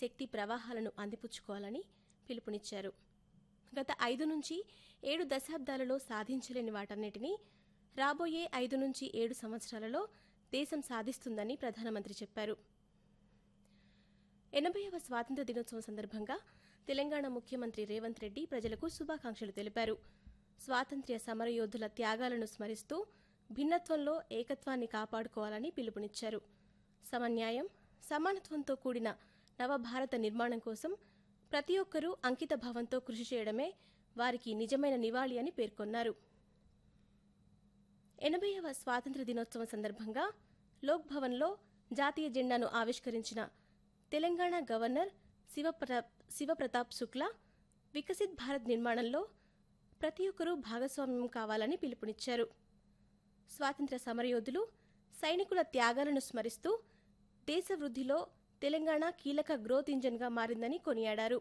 శక్తి ప్రవాహాలను అందిపుచ్చుకోవాలని పిలుపునిచ్చారు గత ఐదు నుంచి ఏడు దశాబ్దాలలో సాధించలేని వాటన్నిటినీ రాబోయే ఐదు నుంచి ఏడు సంవత్సరాలలో దేశం సాధిస్తుందని ప్రధానమంత్రి చెప్పారు ఎనభైవ స్వాతంత్ర దినోత్సవం సందర్భంగా తెలంగాణ ముఖ్యమంత్రి రేవంత్ రెడ్డి ప్రజలకు శుభాకాంక్షలు తెలిపారు స్వాతంత్ర్య సమరయోధుల త్యాగాలను స్మరిస్తూ భిన్నత్వంలో ఏకత్వాన్ని కాపాడుకోవాలని పిలుపునిచ్చారు సమన్యాయం సమానత్వంతో కూడిన నవభారత నిర్మాణం కోసం ప్రతి ఒక్కరూ అంకిత భావంతో కృషి చేయడమే వారికి నిజమైన నివాళి అని పేర్కొన్నారు ఎనభైవ స్వాతంత్ర దినోత్సవం సందర్భంగా లోక్ భవన్లో జాతీయ జెండాను ఆవిష్కరించిన తెలంగాణ గవర్నర్ శివప్రతాప్ శివప్రతాప్ శుక్లా వికసిత్ భారత్ నిర్మాణంలో ప్రతి ఒక్కరూ భాగస్వామ్యం కావాలని పిలుపునిచ్చారు స్వాతంత్ర సమరయోధులు సైనికుల త్యాగాలను స్మరిస్తూ దేశ వృద్ధిలో తెలంగాణ కీలక గ్రోత్ ఇంజన్గా మారిందని కొనియాడారు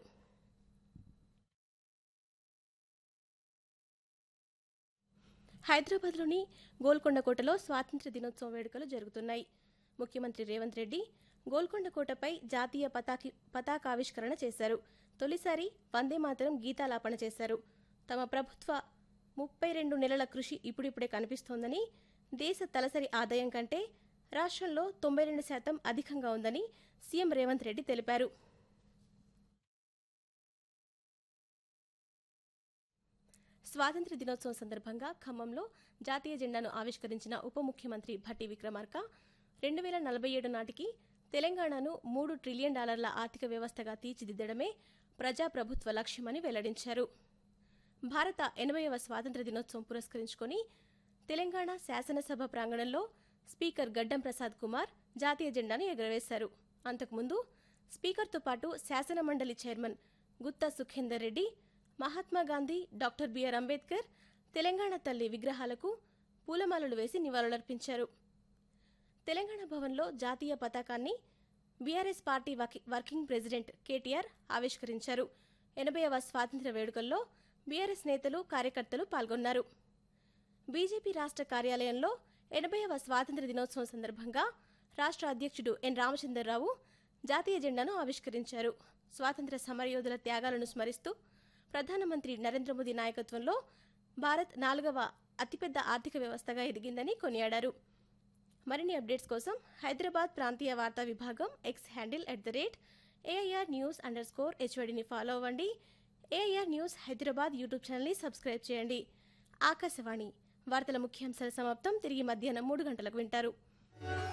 హైదరాబాద్లోని గోల్కొండ కోటలో స్వాతంత్ర్య దినోత్సవం వేడుకలు జరుగుతున్నాయి ముఖ్యమంత్రి రేవంత్ రెడ్డి గోల్కొండ కోటపై జాతీయ పతాకి పతాకావిష్కరణ చేశారు తొలిసారి వందే మాతరం గీతాలాపన చేశారు తమ ప్రభుత్వ ముప్పై రెండు నెలల కృషి ఇప్పుడిప్పుడే కనిపిస్తోందని దేశ తలసరి ఆదాయం కంటే రాష్ట్రంలో తొంభై రెండు శాతం అధికంగా ఉందని సీఎం రేవంత్ రెడ్డి తెలిపారు స్వాతంత్ర్య దినోత్సవం సందర్భంగా ఖమ్మంలో జాతీయ జెండాను ఆవిష్కరించిన ఉప ముఖ్యమంత్రి భట్టి విక్రమార్క రెండు వేల నలభై ఏడు నాటికి తెలంగాణను మూడు ట్రిలియన్ డాలర్ల ఆర్థిక వ్యవస్థగా తీర్చిదిద్దడమే ప్రజాప్రభుత్వ లక్ష్యమని వెల్లడించారు భారత ఎనభైవ స్వాతంత్ర దినోత్సవం పురస్కరించుకొని తెలంగాణ శాసనసభ ప్రాంగణంలో స్పీకర్ గడ్డం ప్రసాద్ కుమార్ జాతీయ జెండాను ఎగురవేశారు అంతకుముందు స్పీకర్తో పాటు శాసనమండలి chairman Gutha Sukhender Reddy Mahatma Gandhi doctor BR Ambedkar Telangana తల్లి విగ్రహాలకు పూలమాలలు వేసి నివాళులర్పించారు తెలంగాణ భవన్లో జాతీయ పతాకాన్ని బీఆర్ఎస్ పార్టీ వకి- వర్కింగ్ ప్రెసిడెంట్ కేటీఆర్ ఆవిష్కరించారు ఎనభైవ స్వాతంత్ర్య వేడుకల్లో బీఆర్ఎస్ నేతలు కార్యకర్తలు పాల్గొన్నారు బీజేపీ రాష్ట్ర కార్యాలయంలో ఎనభైవ స్వాతంత్ర్య దినోత్సవం సందర్భంగా రాష్ట్ర అధ్యక్షుడు ఎన్ రామచంద్రరావు జాతీయ జెండాను ఆవిష్కరించారు స్వాతంత్ర్య సమరయోధుల త్యాగాలను స్మరిస్తూ ప్రధానమంత్రి నరేంద్ర మోదీ నాయకత్వంలో భారత్ నాలుగవ అతిపెద్ద ఆర్థిక వ్యవస్థగా ఎదిగిందని కొనియాడారు మరిన్ని అప్డేట్స్ కోసం హైదరాబాద్ ప్రాంతీయ వార్తా విభాగం X handle at the rate AIR news underscore హెచ్వడిని ఫాలో అవ్వండి ఏఐఆర్ న్యూస్ హైదరాబాద్ యూట్యూబ్ ఛానల్ని సబ్స్క్రైబ్ చేయండి ఆకాశవాణి వార్తల ముఖ్యాంశాల సమాప్తం తిరిగి మధ్యాహ్నం మూడు గంటలకు వింటారు